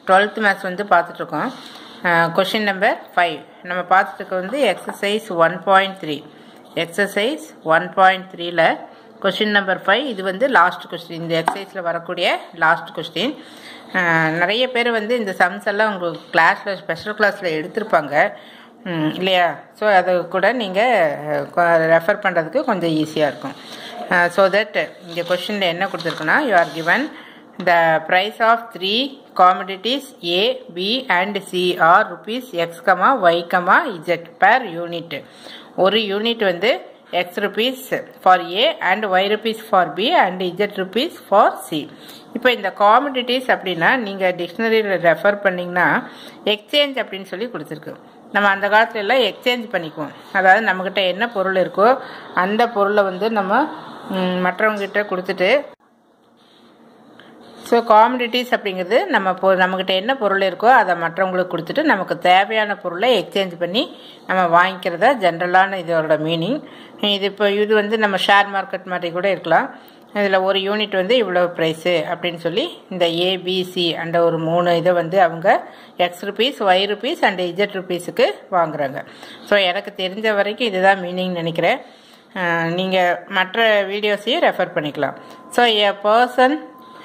Twelfth maths வந்து பார்த்துட்ருக்கோம் question number five நம்ம பார்த்துட்டு வந்து exercise one point three exercise one point த்ரீல கொஷின் நம்பர் ஃபைவ் இது வந்து லாஸ்ட் கொஸ்டின் இந்த எக்ஸசைஸில் வரக்கூடிய லாஸ்ட் கொஸ்டின் நிறைய பேர் வந்து இந்த சம்ஸ் எல்லாம் உங்களுக்கு கிளாஸில் ஸ்பெஷல் கிளாஸில் எடுத்திருப்பாங்க ம், இல்லையா ஸோ அது கூட நீங்கள் ரெஃபர் பண்ணுறதுக்கு கொஞ்சம் ஈஸியாக இருக்கும் ஸோ தட் இந்த கொஷினில் என்ன கொடுத்துருக்குன்னா you are given the price of three commodities A, B and C are rupees x, y, z per unit. ஒரு யூனிட் வந்து x rupees for a and y rupees for b and z rupees for c இப்போ இந்த காமடிட்டிஸ் அப்படின்னா நீங்கள் டிக்ஷனரியில் refer பண்ணிங்கன்னா exchange அப்படின்னு சொல்லி கொடுத்துருக்கு நம்ம அந்த காலத்துல எல்லாம் எக்ஸ்சேஞ்ச் பண்ணிக்குவோம் அதாவது நம்மக்கிட்ட என்ன பொருள் இருக்கோ அந்த பொருளை வந்து நம்ம ம், மற்றவங்ககிட்ட கொடுத்துட்டு ஸோ காமடிட்டிஸ் அப்படிங்கிறது நம்ம பொ நம்மக்கிட்ட என்ன பொருள் இருக்கோ அதை மற்றவங்களுக்கு கொடுத்துட்டு நமக்கு தேவையான பொருளை எக்ஸ்சேஞ்ச் பண்ணி நம்ம வாங்கிக்கிறதா ஜென்ரலான இதோட மீனிங் இது இப்போ இது வந்து நம்ம ஷேர் மார்க்கெட் மாதிரி கூட இருக்கலாம் இதில் ஒரு யூனிட் வந்து இவ்வளோ ப்ரைஸு அப்படின்னு சொல்லி இந்த ஏபிசி அந்த ஒரு மூணு இதை வந்து அவங்க x rupees y rupees and z ருபீஸுக்கு வாங்குறாங்க ஸோ எனக்கு தெரிஞ்ச வரைக்கும் இதுதான் மீனிங் நினைக்கிறேன் நீங்கள் மற்ற வீடியோஸையும் ரெஃபர் பண்ணிக்கலாம் so a person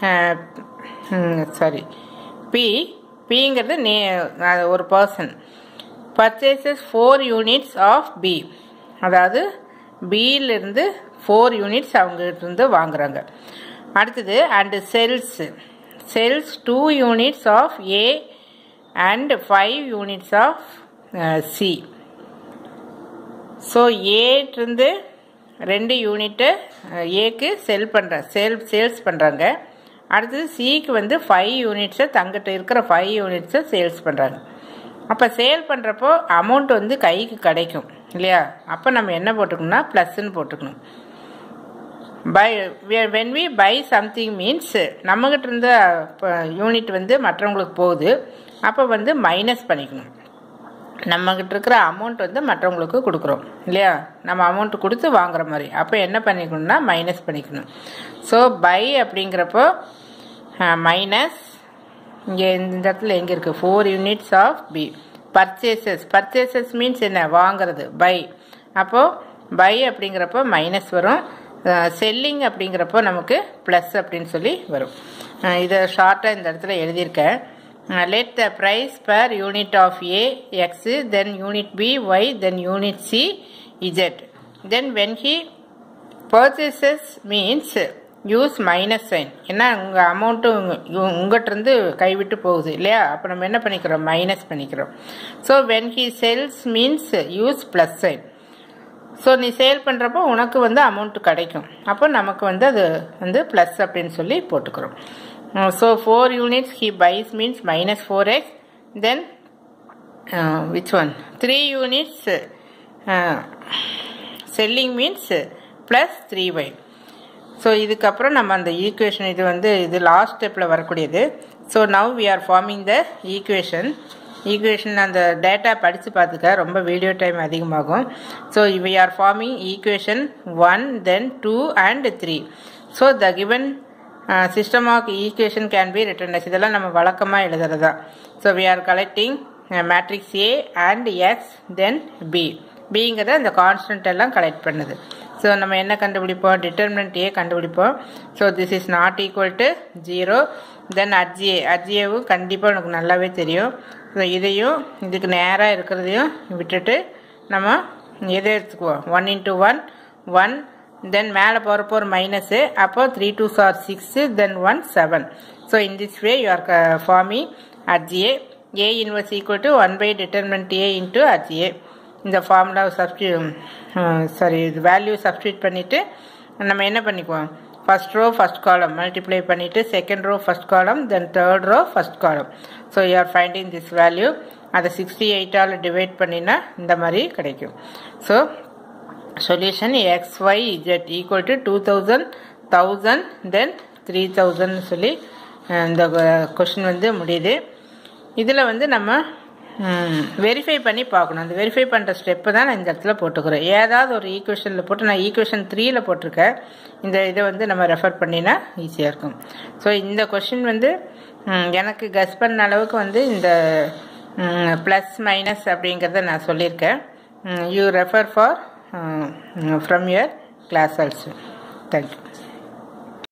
sorry b பிங்கிறது நே அது ஒரு person purchases four units of b அதாவது பியிலிருந்து ஃபோர் யூனிட்ஸ் அவங்ககிட்ட இருந்து வாங்குறாங்க அடுத்தது and sells sells two units of a and five units of c so ஏட்டிருந்து ரெண்டு யூனிட்டு ஏக்கு செல் பண்ணுற சேல் சேல்ஸ் பண்ணுறாங்க அடுத்தது சிக்கு வந்து ஃபைவ் யூனிட்ஸை தங்கிட்ட இருக்கிற ஃபைவ் யூனிட்ஸை சேல்ஸ் பண்ணுறாங்க அப்போ சேல் பண்ணுறப்போ அமௌண்ட் வந்து கைக்கு கிடைக்கும் இல்லையா அப்போ நம்ம என்ன போட்டுக்கணும்னா ப்ளஸ்ன்னு போட்டுக்கணும் buy when we buy something means நம்மகிட்ட இருந்த யூனிட் வந்து மற்றவங்களுக்கு போகுது அப்போ வந்து மைனஸ் பண்ணிக்கணும் நம்மகிட்ட இருக்கிற அமௌண்ட் வந்து மற்றவங்களுக்கு கொடுக்குறோம் இல்லையா நம்ம அமௌண்ட் கொடுத்து வாங்குற மாதிரி அப்போ என்ன பண்ணிக்கணும்னா மைனஸ் பண்ணிக்கணும் ஸோ பை அப்படிங்கிறப்போ மைனஸ் இங்கே இந்த இடத்துல எங்கே இருக்குது four units of b purchases purchases means என்ன வாங்குறது பை அப்போது பை அப்படிங்கிறப்போ மைனஸ் வரும் செல்லிங் அப்படிங்கிறப்போ நமக்கு ப்ளஸ் அப்படின்னு சொல்லி வரும் அஹ் இதை ஷார்ட்டாக இந்த இடத்துல எழுதியிருக்கேன் let the price per unit of A X then unit B Y then unit C Z then when he purchases means use minus sign ஏன்னா உங்கள் அமௌண்ட்டு உங்கள்கிட்ட இருந்து கைவிட்டு போகுது இல்லையா அப்போ நம்ம என்ன பண்ணிக்கிறோம் மைனஸ் பண்ணிக்கிறோம் so when he sells means use plus sign so நீ சேல் பண்ணுறப்போ உனக்கு வந்து அமௌண்ட் கிடைக்கும் அப்போ நமக்கு வந்து அது வந்து ப்ளஸ் அப்படின்னு சொல்லி போட்டுக்கிறோம் so four units he buys means minus four x then which one three units selling means plus three y so இதுக்கப்புறம் நம்ம அந்த ஈக்குவேஷன் இது வந்து இது லாஸ்ட் ஸ்டெப்பில் வரக்கூடியது so now we are forming the equation equation அந்த டேட்டா படித்து பார்த்துக்க ரொம்ப வீடியோ டைம் அதிகமாகும் so we are forming equation one then two and three so the given system of equation can be written இதெல்லாம் நம்ம வழக்கமாக எழுதுறது தான் so we are collecting matrix a and x then b பிங்கிறத அந்த constant எல்லாம் collect பண்ணுது so நம்ம என்ன கண்டுபிடிப்போம் டிட்டர்மினன்ட் ஏ கண்டுபிடிப்போம் so this is not equal to zero then adj A அஜ்ஏவும் கண்டிப்பாக உனக்கு நல்லாவே தெரியும் ஸோ இதையும் இதுக்கு நேராக இருக்கிறதையும் விட்டுட்டு நம்ம எதை எடுத்துக்குவோம் one into one one then மேலே போகிறப்போ ஒரு மைனஸு அப்போ three two sir six then one seven so in this way you are forming adj A a inverse equal to one by determinant a into adj A இந்த ஃபார்முலாவை substitute sorry இது value substitute பண்ணிவிட்டு நம்ம என்ன பண்ணிக்குவோம் first row first column multiply பண்ணிவிட்டு second row first column then third row first column so you are finding this value அதை sixty எயிட்டால் டிவைட் பண்ணினா இந்த மாதிரி கிடைக்கும் so solution x y z equal to two thousand thousand then three thousand சொல்லி ah, இந்த question வந்து முடியுது இதில் வந்து நம்ம வெரிஃபை பண்ணி பார்க்கணும் அந்த வெரிஃபை பண்ணுற ஸ்டெப்பு தான் நான் இந்த இடத்துல போட்டுக்கிறேன் ஏதாவது ஒரு ஈக்குவேஷனில் போட்டு நான் ஈக்குவேஷன் த்ரீயில் போட்டிருக்கேன் இந்த இதை வந்து நம்ம ரெஃபர் பண்ணினா ஈஸியாக இருக்கும் ஸோ இந்த கொஷின் வந்து எனக்கு கஸ் பண்ண அளவுக்கு வந்து இந்த ப்ளஸ் மைனஸ் அப்படிங்கிறத நான் சொல்லியிருக்கேன் you refer for from your class also thank you